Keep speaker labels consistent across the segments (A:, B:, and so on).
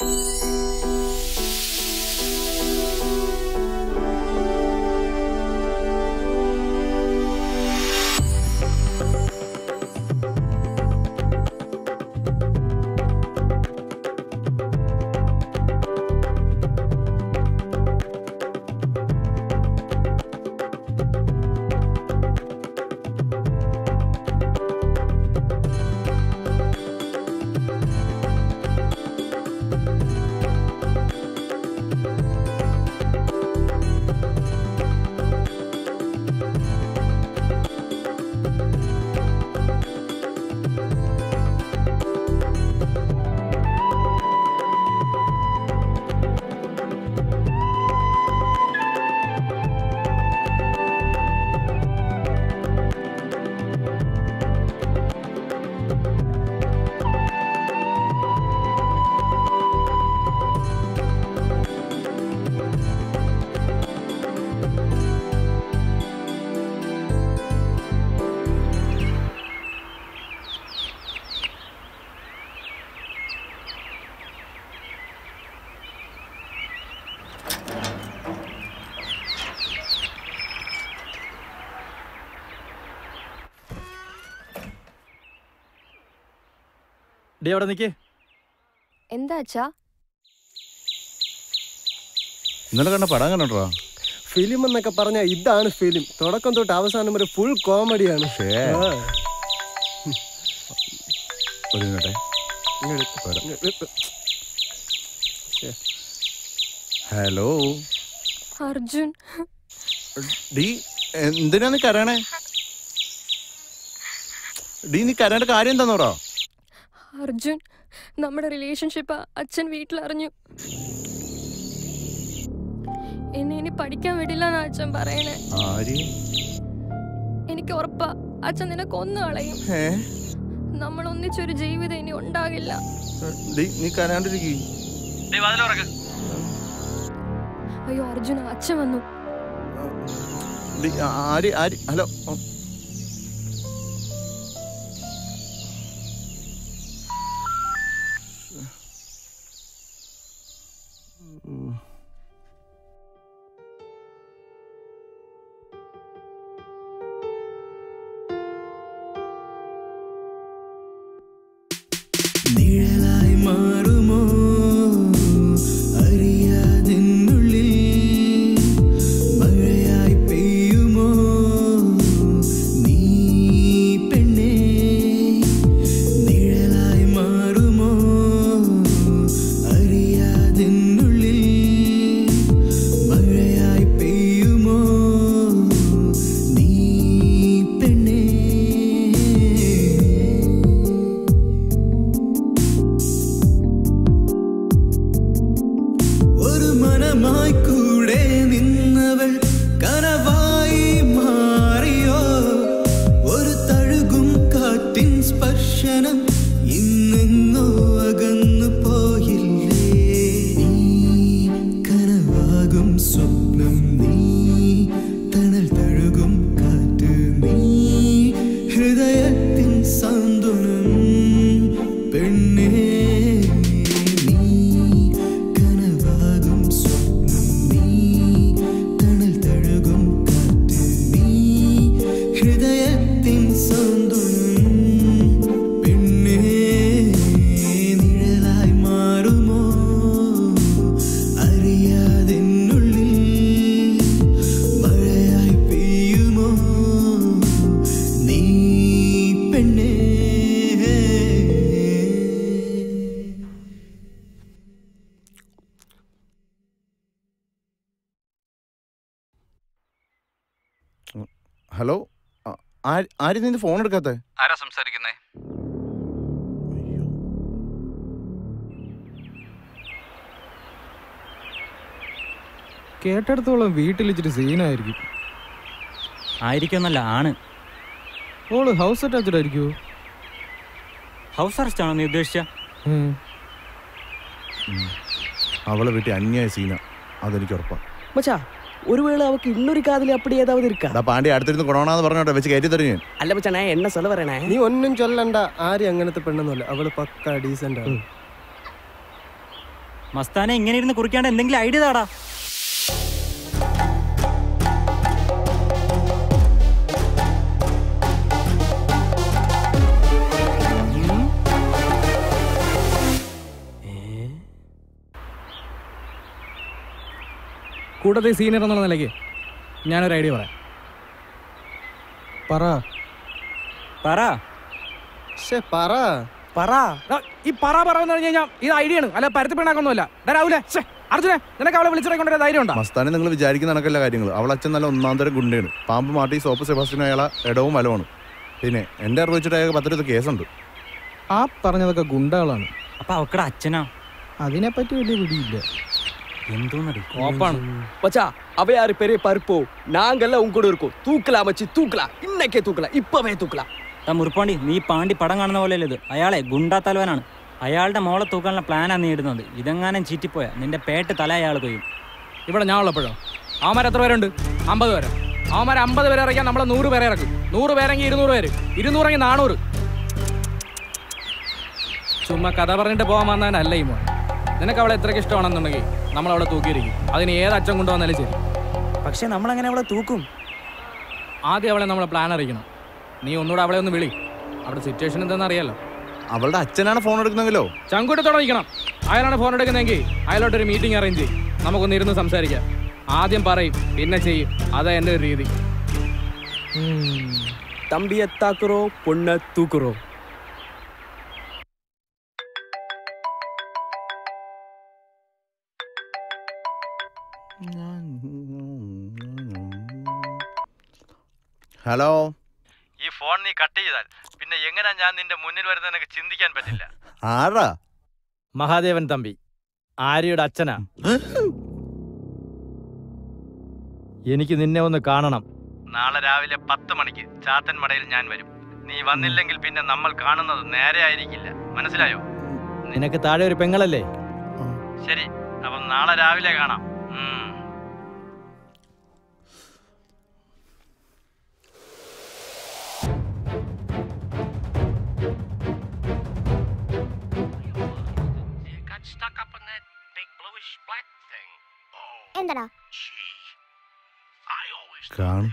A: Day അവിടെ നിക്കേ
B: എന്താ അച്ഛാ
C: ഇന്നലെ കണ്ട പടം കണ്ടോ
D: ഫിലിം എന്നൊക്കെ പറഞ്ഞാൽ ഇതാണ് ഫിലിം തുടക്കം തൊട്ട് അവസാനം വരെ ഫുൾ കോമഡിയാണ്
C: ഷേ ഒരു മിനിറ്റെ ഹലോ
B: അർജുൻ
C: ഡീ എന്തിനാ നീ കരയണേ ഡീ നീ കരയേണ്ട കാര്യം എന്താന്നോടാ
B: അർജുൻ നമ്മുടെ റിലേഷൻഷിപ്പ് അച്ഛൻ വീട്ടിലറിഞ്ഞു എന്നെ ഇനി പഠിക്കാൻ വിടില്ല എന്നാ അച്ഛൻ പറയണേ
C: ആര്
B: എനിക്ക് ഉറപ്പാ അച്ഛൻ നിന്നെ കൊന്നു കളയും
C: ഏ
B: നമ്മൾ ഒന്നിച്ചൊരു ജീവിതം ഇനി ഉണ്ടാകില്ല
C: ഡീ നീ കരയാണ്ടിരിക്കേ
B: അയ്യോ അർജുന അച്ഛൻ വന്നു
C: ഡീ ആര് ആര് ഹലോ
E: നിഴലായി മാറുമോ അറിയാതിനുള്ളിൽ മഴയായി പെയ്യുമോ നീ പെണ്ണേ നിഴലായി മാറുമോ അറിയാതിനുള്ളിൽ മഴയായി പെയ്യുമോ നീ പെണ്ണേ ഒരു മനമായി കൂടെ നിന്നവൾ കനവായി മാറിയോ ഒരു തഴുകും കാറ്റിൻ സ്പർശനം ഇന്നെങ്ങോ അകന്നു പോയില്ലേ നീ കനവാകും സ്വപ്നം നീ തണൽ തഴുകും കാറ്റ് നീ ഹൃദയത്തിൻ സാന്ത്വനം പെണ്ണേ നീ കനവാകും സ്വപ്നം നീ തണൽ തഴുകും കാറ്റ് നീ ഹൃദയത്തിൻ സാന്ത്വനം പെണ്ണേ നിഴലായി മാറുമോ അറിയാതിനുള്ളിൽ മഴയായി പെയ്യുമോ നീ പെണ്ണേ
C: ഹലോ ആ- ആര് ആര് നിന്റെ ഫോൺ എടുക്കാത്തെ
A: ആരാ സംസാരിക്കുന്നേ
F: കേട്ടെടുത്തോളം വീട്ടിൽ ഇച്ചിരി സീനായിരിക്കും
G: ആയിരിക്കുമെന്നല്ല ആണ്
F: ഓള് ഹൗസ് അറ്റാച്ച്ഡ് ആയിരിക്കുമോ
G: ഹൗസ് അറസ്റ്റ് ആണോ നീ ഉദ്ദേശിച്ച
C: അവളെ വീട്ടിൽ അന്യായ സീന അതെനിക്ക് ഉറപ്പാ
H: மச்சா ஒருவேளை அவக்கு இன்னொரு காதலி அப்படி ஏதாவது இருக்கா
C: എടാ പാണ്ടി അടുത്തിരുന്ന് കൊണോണാന്ന് പറഞ്ഞോട്ടെ വെച്ച് കയറ്റി തരും ഞാൻ
H: அல்ல மச்சா நான் என்ன சொல்ல வரேனே
D: നീ ഒന്നും ചൊല്ലണ്ട ആരും അങ്ങനത്തെ പെണ്ണൊന്നുമല്ല അവള് പക്ക ഡീസന്റ് ആണ്
G: മസ്താനെ ഇങ്ങനെ ഇരുന്ന് കുറിക്കാണ്ട് എന്തെങ്കിലും ഐഡിയ താടാ
F: കൂട്ടത്തിൽ സീനിയർ എന്നുള്ള നിലയ്ക്ക് ഞാനൊരു ഐഡിയ പറയാം പറ
G: പറ
D: പക്ഷെ പറ
H: പറ
F: ആ, ഈ പറ പറയാന്ന് പറഞ്ഞു കഴിഞ്ഞാൽ ഇത് ഐഡിയ ആണ് അല്ല പരത്തി പിണക്കൊന്നുമല്ല രാവിലെ അർജുനെ നിനക്ക് അവളെ വിളിച്ചിറക്കൊണ്ടൊരു ധൈര്യം ഉണ്ടോ
C: മസ്താനെ നിങ്ങൾ വിചാരിക്കുന്ന കണക്കല്ല കാര്യങ്ങൾ അവൾ അച്ഛൻ നല്ല ഒന്നാം തരം ഗുണ്ടയാണ് പാമ്പ് മാട്ടി സോപ്പ് സെബാസ്റ്റിനും അയാളെ ഇടവും വലവുമാണ് പിന്നെ എൻ്റെ അറിവ് വെച്ചിട്ട് അയാൾക്ക് പത്തിരുപത് കേസുണ്ട്
F: ആ പറഞ്ഞതൊക്കെ ഗുണ്ടകളാണ്
G: അപ്പൊ അവക്കടെ അച്ഛനാ
F: അതിനെപ്പറ്റി വലിയ പിടിയില്ല
G: എന്തോന്നടി
F: ഓപ്പാണ്
H: மச்சா அவ யாரு பெரிய பருப்போ நாங்கெல்லாம் உங்க கூட இருக்கோம் தூக்கலாம் மச்சி தூக்கலாம் இன்னைக்கே தூக்கலாம் இப்பவே தூக்கலாம்
G: താ മുറിപ്പാണ്ടി നീ പാണ്ടി പടം കാണുന്ന പോലെയല്ല ഇത് അയാളെ ഗുണ്ടാ തലവനാണ് അയാളുടെ മോളെ തൂക്കാനുള്ള പ്ലാനാണ് നീ ഇടുന്നത് ഇതെങ്ങാനും ചീറ്റിപ്പോയാ നിന്റെ പേട്ട് തല അയാൾ കൊയ്യും
F: ഇവിടെ ഞാൻ ഉള്ളപ്പോഴോ അവന്മാർ എത്ര പേരുണ്ട് അമ്പത് പേര് അവന്മാർ അമ്പത് പേരെ ഇറക്കാൻ നമ്മളെ നൂറ് പേരെ ഇറക്കും നൂറ് പേരെങ്കിൽ ഇരുന്നൂറ് പേര് ഇരുന്നൂറെങ്കിൽ നാനൂറ് ചുമ്മാ കഥ പറഞ്ഞിട്ട് പോകാൻ വന്നവനല്ല ഈ മോൻ നിനക്ക് അവളെ എത്രയ്ക്ക് ഇഷ്ടമാണെന്നുണ്ടെങ്കിൽ നമ്മൾ അവളെ തൂക്കിയിരിക്കും അതിന് ഏത് അച്ഛൻ കൊണ്ടുവന്നാലും ശരി
H: പക്ഷെ നമ്മൾ അങ്ങനെ അവളെ തൂക്കും
F: ആദ്യം അവളെ നമ്മൾ പ്ലാൻ അറിയിക്കണം നീ ഒന്നുകൂടെ അവളെ ഒന്ന് വിളി അവിടെ സിറ്റുവേഷൻ എന്തെന്ന് അറിയാലോ
C: അവളുടെ അച്ഛനാണ് ഫോൺ എടുക്കുന്നെങ്കിലോ
F: ചങ്കൂട്ടത്തോടെ നിൽക്കണം അയാളാണ് ഫോൺ എടുക്കുന്നതെങ്കിൽ അയാളോട്ടൊരു മീറ്റിംഗ് അറേഞ്ച് ചെയ്യും നമുക്കൊന്ന് ഇരുന്ന് സംസാരിക്കാം ആദ്യം പറയും പിന്നെ ചെയ്യും അതാ എൻ്റെ ഒരു രീതി
H: தம்பியை தாக்குறோம் பொண்ணை தூக்குறோம்
C: ഹലോ
A: ഈ ഫോൺ നീ കട്ട് ചെയ്താൽ പിന്നെ എങ്ങനെ ഞാൻ നിന്റെ മുന്നിൽ വരുന്ന എനിക്ക് ചിന്തിക്കാൻ പറ്റില്ല
C: ആരാ
A: മഹാദേവൻ തമ്പി ആര്യയുടെ അച്ഛനാ എനിക്ക് നിന്നെ ഒന്ന് കാണണം നാളെ രാവിലെ പത്ത് മണിക്ക് ചാത്തൻമടയിൽ ഞാൻ വരും നീ വന്നില്ലെങ്കിൽ പിന്നെ നമ്മൾ കാണുന്നത് നേരെ ആയിരിക്കില്ല മനസ്സിലായോ നിനക്ക് താഴെ ഒരു പെങ്ങളല്ലേ ശരി അപ്പം നാളെ രാവിലെ കാണാം ഉം.
B: എന്തടാ
C: കാണും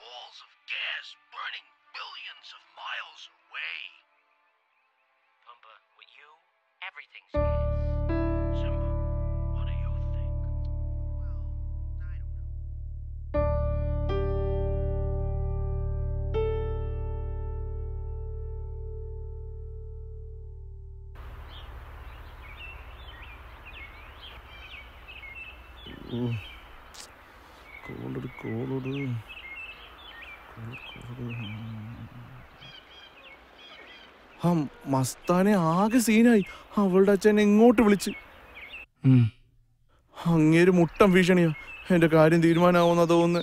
C: കോളോട് കോളോട് ആ മസ്താനെ ആകെ സീനായി അവളുടെ അച്ഛൻ എങ്ങോട്ട് വിളിച്ച് അങ്ങേര് മുട്ടം ഭീഷണിയാ എന്റെ കാര്യം തീരുമാനമാവുന്ന തോന്നുന്നു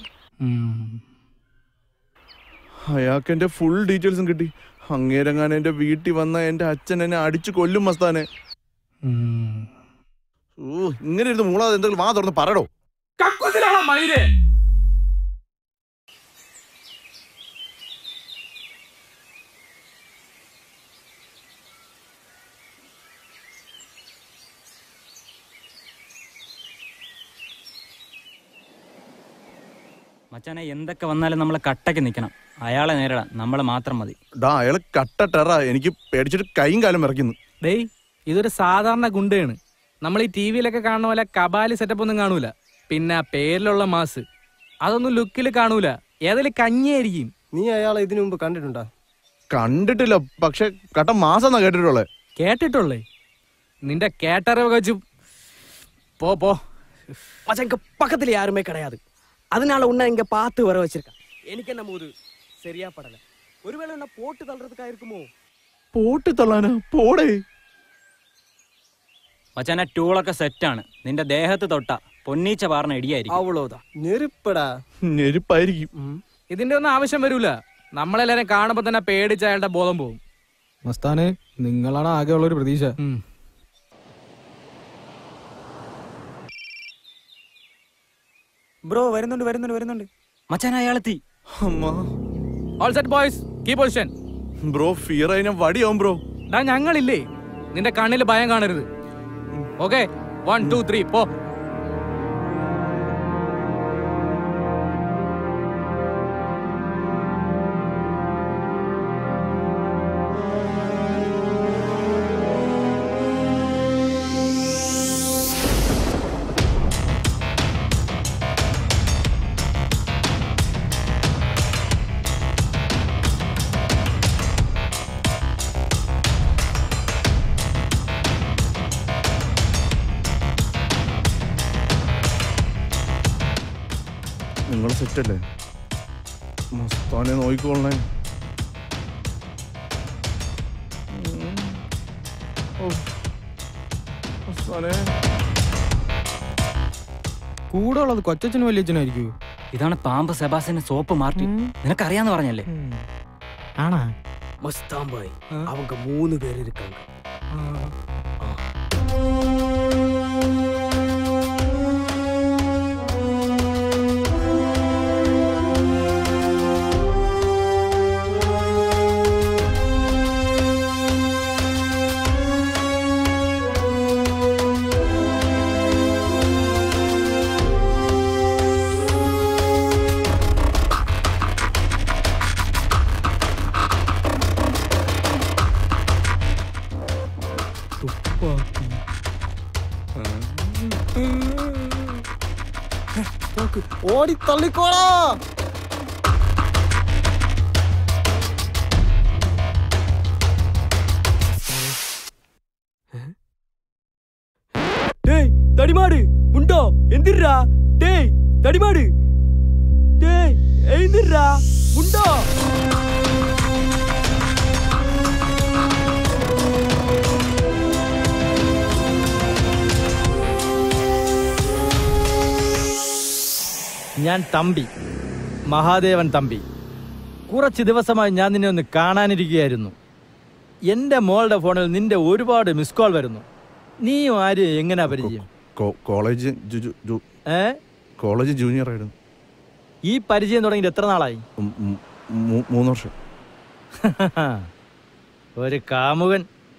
C: അയാൾക്ക് എന്റെ ഫുൾ ഡീറ്റെയിൽസും കിട്ടി അങ്ങേരെങ്ങാനും എന്റെ വീട്ടിൽ വന്ന എന്റെ അച്ഛൻ എന്നെ അടിച്ചു കൊല്ലും മസ്താനെ ഓ ഇങ്ങനെ ഇരുന്ന് മൂളാതെ എന്തെങ്കിലും വാ തുറന്ന് പറയടോ
F: കക്കുസിലാണോ മയില്
G: മച്ചാനെ എന്തൊക്കെ വന്നാലും നമ്മൾ കട്ടയ്ക്ക് നിൽക്കണം അയാളെ നേരിടാൻ നമ്മൾ മാത്രം മതി
C: ഡാ അയാള് കട്ട ടെറ എനിക്ക് പേടിച്ചിട്ട് കൈയും കാലം ഇറക്കുന്നു
F: ഡേയ് ഇതൊരു സാധാരണ ഗുണ്ടയാണ് നമ്മൾ ഈ ടി വിയിലൊക്കെ കാണുന്ന പോലെ കബാലി സെറ്റപ്പ് ഒന്നും കാണൂല പിന്നെ ആ പേരിലുള്ള മാസ് അതൊന്നും ലുക്കിൽ കാണൂല ഏതായാലും കഞ്ഞിയായിരിക്കും
D: നീ അയാളെ ഇതിനു മുമ്പ് കണ്ടിട്ടുണ്ടോ
C: കണ്ടിട്ടില്ല പക്ഷെ കട്ട മാസം എന്നാ കേട്ടിട്ടുള്ളേ
F: കേട്ടിട്ടുള്ളേ നിന്റെ കേട്ടറിവ് വെച്ച് പോ പോ
H: மச்சான் இங்க பக்கத்துல யாருமே கிடையாது அதனால உன்னை இங்க பார்த்து வர வச்சிருக்கேன் எனக்கு என்ன போது சரியா படல ஒருவேளை என்ன போட்டு தள்ளுறதுக்கா இருக்குமோ
C: പോട്ട് തള്ളാനാ പോടേ
G: മച്ചാനെ ടൂളൊക്കെ സെറ്റാണ് നിന്റെ ദേഹത്ത് തൊട്ട പൊന്നീച്ച പാർന്ന ഇടിയായിരിക്കും
H: அவ்வளவுதான்
D: നെരുപ്പടാ
C: ഞെരുപ്പായിരിക്കും
F: ഇതിന്റെ ഒന്നും ആവശ്യം വരൂല നമ്മളെല്ലാരും കാണുമ്പോ തന്നെ പേടിച്ച് അയാളുടെ ബോധം പോകും
I: മസ്താനെ നിങ്ങളാണ് ആകെയുള്ള ഒരു പ്രതീക്ഷ
H: ബ്രോ വരുന്നുണ്ട് വരുന്നുണ്ട് വരുന്നുണ്ട്
G: മച്ചാൻ അയാളെത്തി
C: അമ്മ
F: all set boys key position
C: bro fear അതിനെ വടിയാവും ബ്രോ
F: ഡാ ഞങ്ങളില്ലേ നിന്റെ കണ്ണിൽ ഭയം കാണരുത് ഓക്കെ വൺ ടു ത്രീ പോ
C: നിങ്ങൾ സെറ്റല്ലേ മസ്താനെ നോക്കിക്കൊള്ളേ ഉം. ഓ. മസ്താനെ
I: കൂടെ ഉള്ളത് കൊച്ചച്ഛനും വലിയച്ഛനും ആയിരിക്കും
G: ഇതാണ് പാമ്പ് സെബാസിന്റെ സോപ്പ് മാർട്ടി നിനക്കറിയാന്ന് പറഞ്ഞല്ലേ
I: ആണാ
H: மஸ்தான் பாய் அவங்க மூணு பேர் இருக்காங்க
D: ഓടി തള്ളിക്കോളാ
H: டேய் தடிமாடு உண்டோ எந்திரா டேய் தடிமாடு டேய் எழுந்திரா உண்டோ
A: ഞാൻ തമ്പി മഹാദേവൻ തമ്പി കുറച്ച് ദിവസമായി ഞാൻ നിന്നെ ഒന്ന് കാണാനിരിക്കുകയായിരുന്നു എൻ്റെ മോളുടെ ഫോണിൽ നിന്റെ ഒരുപാട് മിസ് കോൾ വരുന്നു നീയും ആര് എങ്ങനെയാ പരിചയം
C: കോ- കോളേജ് ജു- ജു- ജു-
A: ഏ
C: കോളേജ് ജൂനിയർ ആയിരുന്നു
A: ഈ പരിചയം തുടങ്ങിയിട്ട് എത്ര നാളായി
C: ഉം, ഉം, മൂ- മൂന്ന് വർഷം
A: ഒരു കാമുകൻ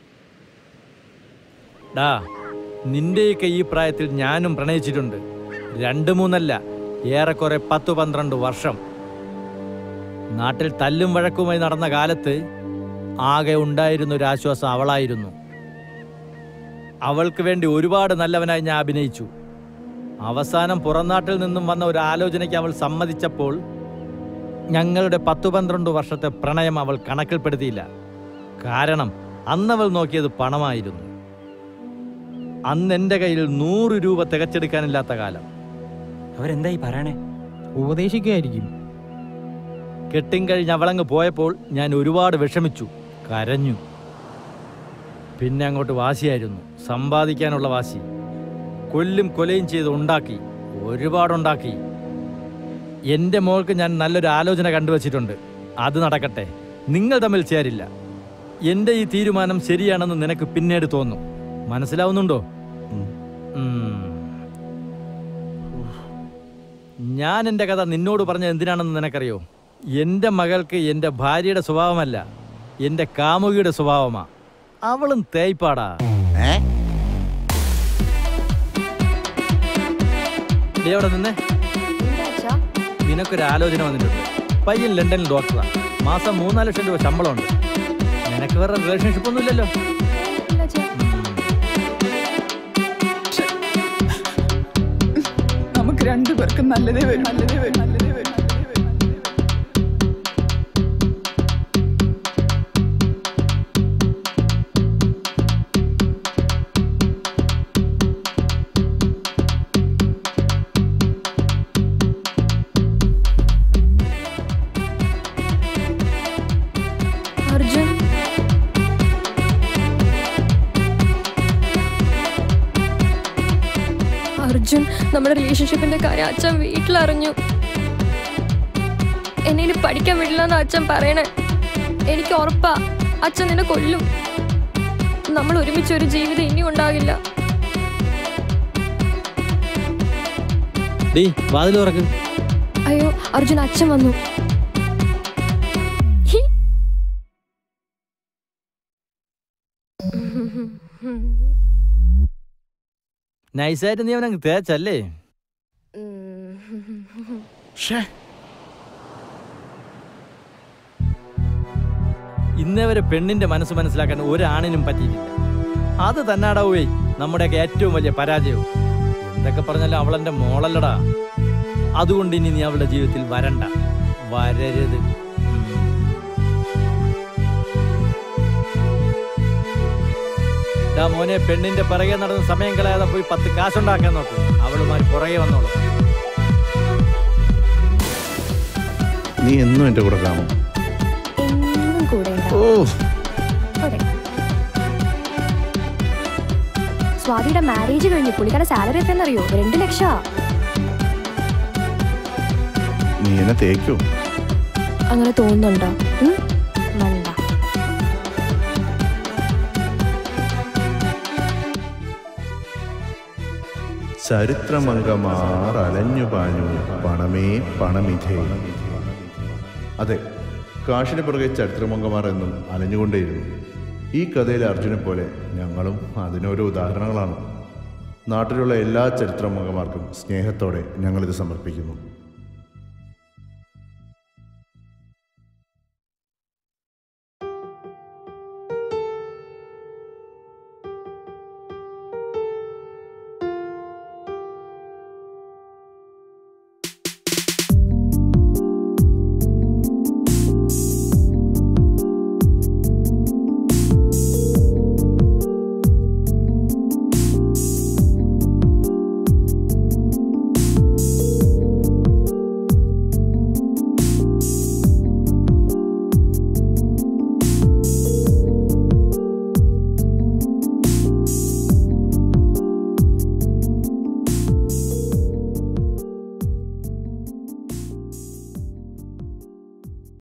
A: ഡാ നിന്റെയൊക്കെ ഈ പ്രായത്തിൽ ഞാനും പ്രണയിച്ചിട്ടുണ്ട് രണ്ട് മൂന്നല്ല ഏറെക്കുറെ പത്തു പന്ത്രണ്ട് വർഷം നാട്ടിൽ തല്ലും വഴക്കുമായി നടന്ന കാലത്ത് ആകെ ഉണ്ടായിരുന്ന ഒരു ആശ്വാസം അവളായിരുന്നു അവൾക്ക് വേണ്ടി ഒരുപാട് നല്ലവനായി ഞാൻ അഭിനയിച്ചു അവസാനം പുറംനാട്ടിൽ നിന്നും വന്ന ഒരു ആലോചനയ്ക്ക് അവൾ സമ്മതിച്ചപ്പോൾ ഞങ്ങളുടെ പത്തു പന്ത്രണ്ട് വർഷത്തെ പ്രണയം അവൾ കണക്കിൽപ്പെടുത്തിയില്ല കാരണം അന്നവൾ നോക്കിയത് പണമായിരുന്നു അന്ന് എൻ്റെ കയ്യിൽ നൂറ് രൂപ തികച്ചെടുക്കാനില്ലാത്ത കാലം
G: അവരെന്തായി പറയണേ
I: ഉപദേശിക്കുകയായിരിക്കും
A: കെട്ടിൻ കഴിഞ്ഞ് അവളങ്ങ് പോയപ്പോൾ ഞാൻ ഒരുപാട് വിഷമിച്ചു കരഞ്ഞു പിന്നെ അങ്ങോട്ട് വാശിയായിരുന്നു സമ്പാദിക്കാനുള്ള വാശി കൊല്ലും കൊലയും ചെയ്ത് ഉണ്ടാക്കി ഒരുപാടുണ്ടാക്കി എൻ്റെ മോൾക്ക് ഞാൻ നല്ലൊരു ആലോചന കണ്ടുവച്ചിട്ടുണ്ട് അത് നടക്കട്ടെ നിങ്ങൾ തമ്മിൽ ചേരില്ല എൻ്റെ ഈ തീരുമാനം ശരിയാണെന്ന് നിനക്ക് പിന്നീട് തോന്നും മനസ്സിലാവുന്നുണ്ടോ
C: ഉം.
A: ഉം. ഞാൻ എൻ്റെ കഥ നിന്നോട് പറഞ്ഞത് എന്തിനാണെന്ന് നിനക്കറിയോ എൻ്റെ മകൾക്ക് എൻ്റെ ഭാര്യയുടെ സ്വഭാവമല്ല എൻ്റെ കാമുകിയുടെ സ്വഭാവമാ അവളും തേയ്പാടാ
C: ഏ
A: ദേ അവിടെ നിന്നെ നിനക്കൊരു ആലോചന വന്നിട്ടുണ്ട് പയ്യൻ ലണ്ടനിൽ ഡോക്ടറാ മാസം മൂന്നാല് ലക്ഷം രൂപ ശമ്പളമുണ്ട് നിനക്ക് വേറെ റിലേഷൻഷിപ്പ് ഒന്നും ഇല്ലല്ലോ
J: നമുക്ക് രണ്ടുപേർക്കും നല്ലതേ വരും നല്ലതേ വരും നല്ലതേ വരും നല്ലതേ വരും
B: അർജുൻ അർജുൻ നമ്മുടെ റിലേഷൻഷിപ്പിന്റെ കാര്യം അച്ഛൻ വീട്ടിലറിഞ്ഞു എന്നെ ഇനി പഠിക്കാൻ വിടില്ലെന്ന് അച്ഛൻ പറയണേ എനിക്ക് ഉറപ്പാ അച്ഛൻ നിന്നെ കൊല്ലും നമ്മൾ ഒരുമിച്ച് ഒരു ജീവിതം ഇനി ഉണ്ടാകില്ല
A: ഡീ വാതിൽ തുറക്ക്
B: അയ്യോ അർജുൻ അച്ഛൻ വന്നു ഹി.
A: നൈസായിട്ട് നീ അവനങ്ങ് തേച്ചല്ലേ ഇന്നേ വരെ പെണ്ണിന്റെ മനസ്സ് മനസ്സിലാക്കാൻ ഒരാണിനും പറ്റിയിട്ടില്ല അത് തന്നാടാവേ നമ്മുടെയൊക്കെ ഏറ്റവും വലിയ പരാജയവും എന്തൊക്കെ പറഞ്ഞാലും അവളെന്റെ മോളല്ലടാ അതുകൊണ്ട് ഇനി നീ അവളുടെ ജീവിതത്തിൽ വരണ്ട വരരുത് ഡാ മോനെ പെണ്ണിന്റെ പിറകെ നടന്ന് സമയം കളയാതെ പോയി പത്ത് കാശുണ്ടാക്കാൻ നോക്ക് അവളുമാർ പുറകെ വന്നോളൂ
C: നീ എന്നും എൻ്റെ കൂടെ കാണും
B: എന്നും കൂടെ
C: ഓ
B: അതെ സ്വാതിയുടെ മാരേജ് കഴിഞ്ഞു പുള്ളിക്കാരുടെ സാലറി എത്രയെന്നറിയോ രണ്ട് ലക്ഷാ
C: നീ എന്നെ തേക്കോ
B: അങ്ങനെ തോന്നുന്നുണ്ടോ ഉം? മണ്ട
C: ചരിത്രമംഗമാർ അലഞ്ഞു പാഞ്ഞു പണമേ പണമിധേ അതെ കാശിന് പുറകെ ചരിത്രമംഗമാർ എന്നും അലഞ്ഞുകൊണ്ടേയിരുന്നു ഈ കഥയിലെ അർജുനെ പോലെ ഞങ്ങളും അതിനോരോ ഉദാഹരണങ്ങളാണ് നാട്ടിലുള്ള എല്ലാ ചരിത്രമംഗമാർക്കും സ്നേഹത്തോടെ ഞങ്ങളിത് സമർപ്പിക്കുന്നു